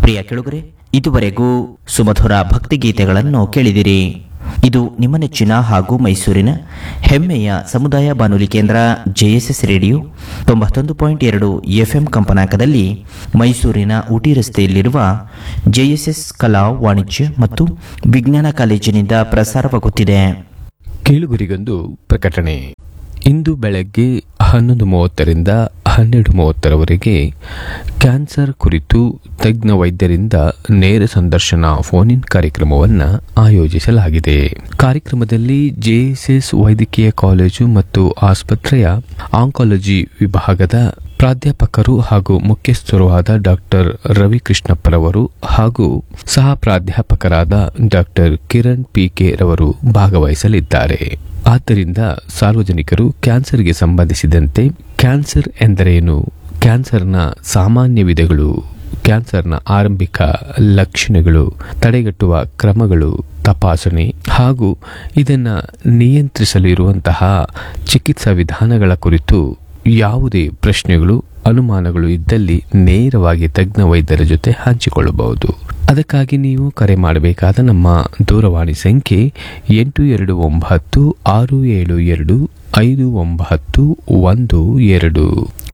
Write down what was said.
ಪ್ರಿಯ ಕೆಳುಗರೆ ಇದುವರೆಗೂ ಸುಮಧುರ ಭಕ್ತಿಗೀತೆಗಳನ್ನು ಕೇಳಿದಿರಿ ಇದು ನಿಮ್ಮ ನೆಚ್ಚಿನ ಹಾಗೂ ಮೈಸೂರಿನ ಹೆಮ್ಮೆಯ ಸಮುದಾಯ ಬಾನುಲಿ ಕೇಂದ್ರ ಜೆಎಸ್ಎಸ್ ರೇಡಿಯೋ ತೊಂಬತ್ತೊಂದು ಪಾಯಿಂಟ್ ಎರಡು ಎಫ್ಎಂ ಕಂಪನಾಂಕದಲ್ಲಿ ಮೈಸೂರಿನ ಊಟಿ ರಸ್ತೆಯಲ್ಲಿರುವ ಜೆಎಸ್ಎಸ್ ಕಲಾ ವಾಣಿಜ್ಯ ಮತ್ತು ವಿಜ್ಞಾನ ಕಾಲೇಜಿನಿಂದ ಪ್ರಸಾರವಾಗುತ್ತಿದೆ ಕೇಳುಗರಿಗೊಂದು ಪ್ರಕಟಣೆ ಇಂದು ಬೆಳಗ್ಗೆ ಹನ್ನೊಂದು ಮೂವತ್ತರಿಂದ ಹನ್ನೆರಡು ಮೂವತ್ತರವರೆಗೆ ಕ್ಯಾನ್ಸರ್ ಕುರಿತು ತಜ್ಞ ವೈದ್ಯರಿಂದ ನೇರ ಸಂದರ್ಶನ ಫೋನ್ ಇನ್ ಕಾರ್ಯಕ್ರಮವನ್ನು ಆಯೋಜಿಸಲಾಗಿದೆ ಕಾರ್ಯಕ್ರಮದಲ್ಲಿ ಜೆಎಸ್ಎಸ್ ವೈದ್ಯಕೀಯ ಕಾಲೇಜು ಮತ್ತು ಆಸ್ಪತ್ರೆಯ ಆಂಕಾಲಜಿ ವಿಭಾಗದ ಪ್ರಾಧ್ಯಾಪಕರು ಹಾಗೂ ಮುಖ್ಯಸ್ಥರು ಆದ ಡಾಕ್ಟರ್ ರವಿಕೃಷ್ಣಪ್ಪರವರು ಹಾಗೂ ಸಹ ಪ್ರಾಧ್ಯಾಪಕರಾದ ಡಾಕ್ಟರ್ ಕಿರಣ್ ಪಿಕೆ ರವರು ಭಾಗವಹಿಸಲಿದ್ದಾರೆ ಆದ್ದರಿಂದ ಸಾರ್ವಜನಿಕರು ಕ್ಯಾನ್ಸರ್ಗೆ ಸಂಬಂಧಿಸಿದಂತೆ ಕ್ಯಾನ್ಸರ್ ಎಂದರೇನು ಕ್ಯಾನ್ಸರ್ನ ಸಾಮಾನ್ಯ ವಿಧಗಳು ಕ್ಯಾನ್ಸರ್ನ ಆರಂಭಿಕ ಲಕ್ಷಣಗಳು ತಡೆಗಟ್ಟುವ ಕ್ರಮಗಳು ತಪಾಸಣೆ ಹಾಗೂ ಇದನ್ನು ನಿಯಂತ್ರಿಸಲು ಇರುವಂತಹ ಚಿಕಿತ್ಸಾ ವಿಧಾನಗಳ ಕುರಿತು ಯಾವುದೇ ಪ್ರಶ್ನೆಗಳು ಅನುಮಾನಗಳು ಇದ್ದಲ್ಲಿ ನೇರವಾಗಿ ತಜ್ಞ ವೈದ್ಯರ ಜೊತೆ ಹಂಚಿಕೊಳ್ಳಬಹುದು ಅದಕ್ಕಾಗಿ ನೀವು ಕರೆ ಮಾಡಬೇಕಾದ ನಮ್ಮ ದೂರವಾಣಿ ಸಂಖ್ಯೆ ಎಂಟು ಎರಡು ಒಂಬತ್ತು ಆರು ಏಳು ಎರಡು ಐದು ಒಂಬತ್ತು ಒಂದು ಎರಡು